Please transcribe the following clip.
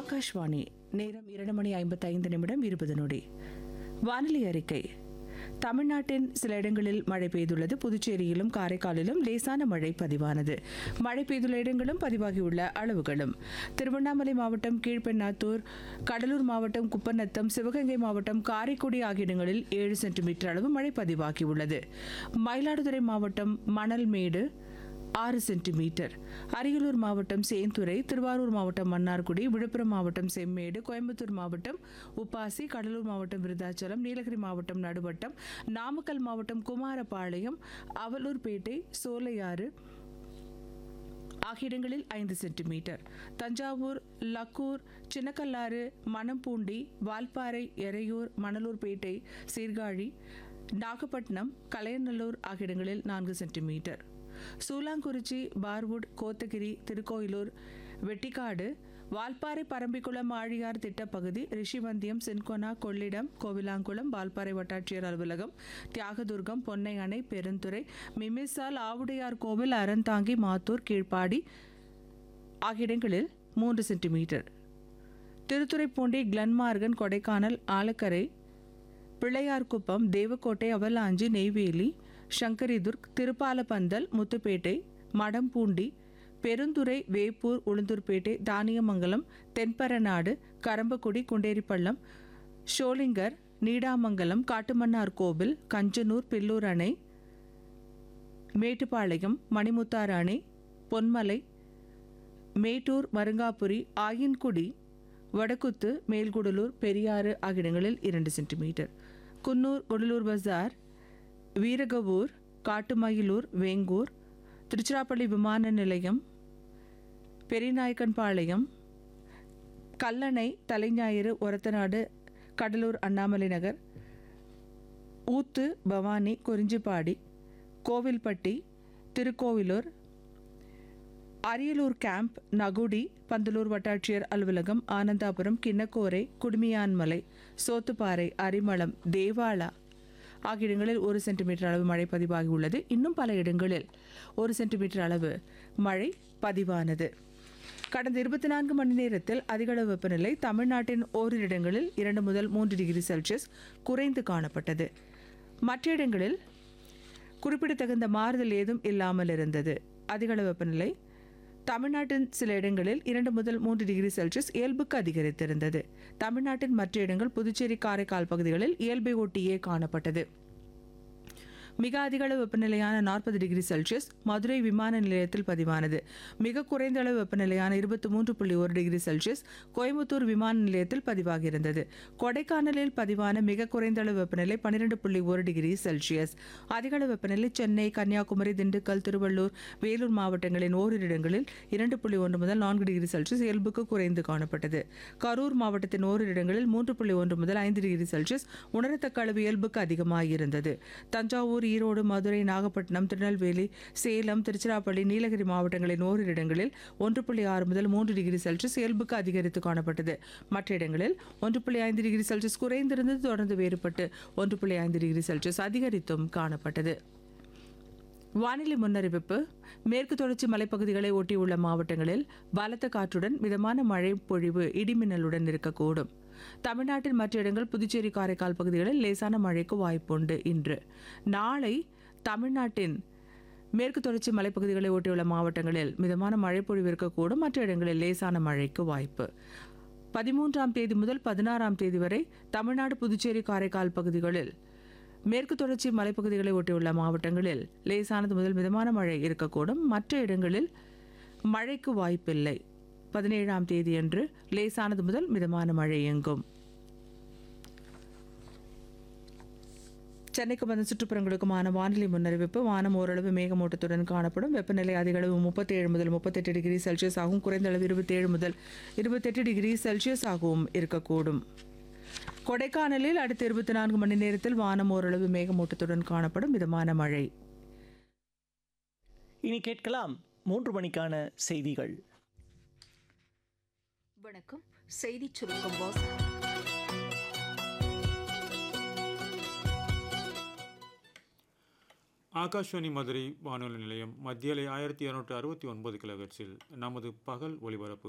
ஆகாஷ்வாணி நேரம் இரண்டு மணி ஐம்பத்தைந்து நிமிடம் இருபது நொடி வானிலை அறிக்கை தமிழ்நாட்டின் சில இடங்களில் மழை பெய்துள்ளது புதுச்சேரியிலும் காரைக்காலிலும் லேசான மழை பதிவானது மழை பெய்துள்ள இடங்களும் பதிவாகியுள்ள அளவுகளும் திருவண்ணாமலை மாவட்டம் கீழ்பெண்ணாத்தூர் கடலூர் மாவட்டம் குப்பநத்தம் சிவகங்கை மாவட்டம் காரைக்குடி ஆகிய இடங்களில் ஏழு சென்டிமீட்டர் அளவு மழை பதிவாகியுள்ளது மயிலாடுதுறை மாவட்டம் மணல்மேடு ஆறு சென்டிமீட்டர் அரியலூர் மாவட்டம் சேந்துறை திருவாரூர் மாவட்டம் மன்னார்குடி விழுப்புரம் மாவட்டம் செம்மேடு கோயம்புத்தூர் மாவட்டம் உப்பாசி கடலூர் மாவட்டம் விருதாச்சலம் நீலகிரி மாவட்டம் நடுவட்டம் நாமக்கல் மாவட்டம் குமாரபாளையம் அவலூர்பேட்டை சோலையாறு ஆகிய இடங்களில் ஐந்து சென்டிமீட்டர் தஞ்சாவூர் லக்கூர் சின்னக்கல்லாறு மணம்பூண்டி வால்பாறை எறையூர் மணலூர்பேட்டை சீர்காழி நாகப்பட்டினம் கலையநல்லூர் ஆகிய இடங்களில் நான்கு சென்டிமீட்டர் சூலாங்குறிச்சி பார்வுட் கோத்தகிரி திருக்கோயிலூர் வெட்டிக்காடு வால்பாறை பரம்பிக்குளம் ஆழியார் திட்டப்பகுதி ரிஷிவந்தியம் சின்கொனா கொள்ளிடம் கோவிலாங்குளம் வால்பாறை வட்டாட்சியர் அலுவலகம் தியாகதுர்கம் பொன்னை அணை பெருந்துறை மிமிசால் ஆவுடையார் கோவில் அறந்தாங்கி மாத்தூர் கீழ்ப்பாடி ஆகிய இடங்களில் மூன்று சென்டிமீட்டர் திருத்துறைப்பூண்டி கிளன்மார்கன் கொடைக்கானல் ஆலக்கரை பிள்ளையார்குப்பம் தேவக்கோட்டை அவலாஞ்சி நெய்வேலி சங்கரிதுர்க் திருப்பாலப்பந்தல் முத்துப்பேட்டை மடம்பூண்டி பெருந்துறை வேப்பூர் உளுந்தூர்பேட்டை தானியமங்கலம் தென்பரநாடு கரம்பக்குடி குண்டேரிப்பள்ளம் ஷோலிங்கர் நீடாமங்கலம் காட்டுமன்னார் கோவில் கஞ்சனூர் பில்லூர் அணை மேட்டுப்பாளையம் மணிமுத்தாறு அணை பொன்மலை மேட்டூர் மருங்காபுரி ஆயின்குடி வடக்குத்து மேல்குடலூர் பெரியாறு ஆகிய இடங்களில் இரண்டு சென்டிமீட்டர் குன்னூர் குடலூர் பஜார் வீரகவூர் காட்டுமயிலூர் வேங்கூர் திருச்சிராப்பள்ளி விமான நிலையம் பெரியநாயக்கன்பாளையம் கல்லணை தலைஞாயிறு ஒரத்தநாடு கடலூர் அண்ணாமலை நகர் ஊத்து பவானி குறிஞ்சிப்பாடி கோவில்பட்டி திருக்கோவிலூர் அரியலூர் கேம்ப் நகுடி பந்தலூர் வட்டாட்சியர் அலுவலகம் ஆனந்தாபுரம் கிண்ணக்கோரை குடுமியான்மலை சோத்துப்பாறை அரிமளம் தேவாலா ஆகிய இடங்களில் ஒரு சென்டிமீட்டர் அளவு மழை பதிவாகியுள்ளது இன்னும் பல இடங்களில் ஒரு சென்டிமீட்டர் அளவு மழை பதிவானது கடந்த இருபத்தி நான்கு மணி நேரத்தில் அதிகளவு வெப்பநிலை தமிழ்நாட்டின் ஓரிரு இடங்களில் இரண்டு முதல் மூன்று டிகிரி செல்சியஸ் குறைந்து காணப்பட்டது மற்ற இடங்களில் குறிப்பிடத்தகுந்த மாறுதல் ஏதும் இல்லாமல் இருந்தது அதிகளவு வெப்பநிலை தமிழ்நாட்டின் சில இடங்களில் இரண்டு முதல் மூன்று டிகிரி செல்சியஸ் இயல்புக்கு அதிகரித்திருந்தது தமிழ்நாட்டின் மற்ற இடங்கள் புதுச்சேரி காரைக்கால் பகுதிகளில் இயல்பை ஒட்டியே காணப்பட்டது மிக அதிக அளவு வெப்பநிலையான நாற்பது டிகிரி செல்சியஸ் மதுரை விமான நிலையத்தில் பதிவானது மிக குறைந்த அளவு வெப்பநிலையான இருபத்தி மூன்று புள்ளி ஒரு டிகிரி செல்சியஸ் கோயம்புத்தூர் விமான நிலையத்தில் பதிவாகியிருந்தது கொடைக்கானலில் பதிவான மிக குறைந்த அளவு வெப்பநிலை பன்னிரெண்டு புள்ளி ஒரு டிகிரி செல்சியஸ் அதிக அளவு வெப்பநிலை சென்னை கன்னியாகுமரி திண்டுக்கல் திருவள்ளூர் வேலூர் மாவட்டங்களின் ஓரிரு இடங்களில் இரண்டு புள்ளி ஒன்று முதல் நான்கு டிகிரி செல்சியஸ் இயல்புக்கு குறைந்து காணப்பட்டது கரூர் மாவட்டத்தின் ஓரிரு இடங்களில் மூன்று புள்ளி ஒன்று முதல் ஐந்து டிகிரி செல்சியஸ் உணரத்தக்க அளவு இயல்புக்கு அதிகமாகியிருந்தது தஞ்சாவூர் ஈரோடு மதுரை நாகப்பட்டினம் திருநெல்வேலி சேலம் திருச்சிராப்பள்ளி நீலகிரி மாவட்டங்களின் ஓரிரு இடங்களில் ஒன்று புள்ளி ஆறு முதல் மூன்று டிகிரி செல்சியஸ் இயல்புக்கு அதிகரித்து காணப்பட்டது மற்ற இடங்களில் ஒன்று புள்ளி ஐந்து டிகிரி செல்சியஸ் குறைந்திருந்தது தொடர்ந்து வேறுபட்டு ஒன்று புள்ளி ஐந்து டிகிரி செல்சியஸ் அதிகரித்தும் காணப்பட்டது வானிலை முன்னறிவிப்பு மேற்கு தொடர்ச்சி மலைப்பகுதிகளை ஒட்டியுள்ள மாவட்டங்களில் பலத்த காற்றுடன் மிதமான மழை பொழிவு இடிமின்னலுடன் இருக்கக்கூடும் தமிழ்நாட்டின் மற்ற இடங்கள் புதுச்சேரி காரைக்கால் பகுதிகளில் லேசான மழைக்கு வாய்ப்புண்டு இன்று நாளை தமிழ்நாட்டின் மேற்கு தொடர்ச்சி மலைப்பகுதிகளை ஒட்டியுள்ள மாவட்டங்களில் மிதமான மழை பொழிவு இருக்கக்கூடும் மற்ற இடங்களில் லேசான மழைக்கு வாய்ப்பு பதிமூன்றாம் தேதி முதல் பதினாறாம் தேதி வரை தமிழ்நாடு புதுச்சேரி காரைக்கால் பகுதிகளில் மேற்கு தொடர்ச்சி மலைப்பகுதிகளை ஒட்டியுள்ள மாவட்டங்களில் லேசானது முதல் மிதமான மழை இருக்கக்கூடும் மற்ற இடங்களில் மழைக்கு வாய்ப்பில்லை பதினேழாம் தேதியன்று லேசானது முதல் மிதமான மழை எங்கும் சென்னைக்கு வந்த சுற்றுப்புறங்களுக்குமான வானிலை முன்னறிவிப்பு வானம் ஓரளவு மேகமூட்டத்துடன் காணப்படும் வெப்பநிலை அதிக அளவு முப்பத்தி ஏழு முதல் முப்பத்தெட்டு டிகிரி செல்சியஸ் ஆகவும் குறைந்த அளவு இருபத்தேழு முதல் இருபத்தெட்டு டிகிரி செல்சியஸ் ஆகவும் இருக்கக்கூடும் கொடைக்கானலில் அடுத்த இருபத்தி நான்கு மணி நேரத்தில் வானம் ஓரளவு மேகமூட்டத்துடன் காணப்படும் மிதமான மழை இனி கேட்கலாம் மூன்று மணிக்கான செய்திகள் வணக்கம் செய்திச் சுருக்கம் வாஸ் ஆகாஷ்வாணி மதுரை வானொலி நிலையம் மத்தியலை ஆயிரத்தி இரநூற்றி அறுபத்தி ஒன்பது கிலோஹெர்ட்ஸில் நமது பகல் ஒலிபரப்பு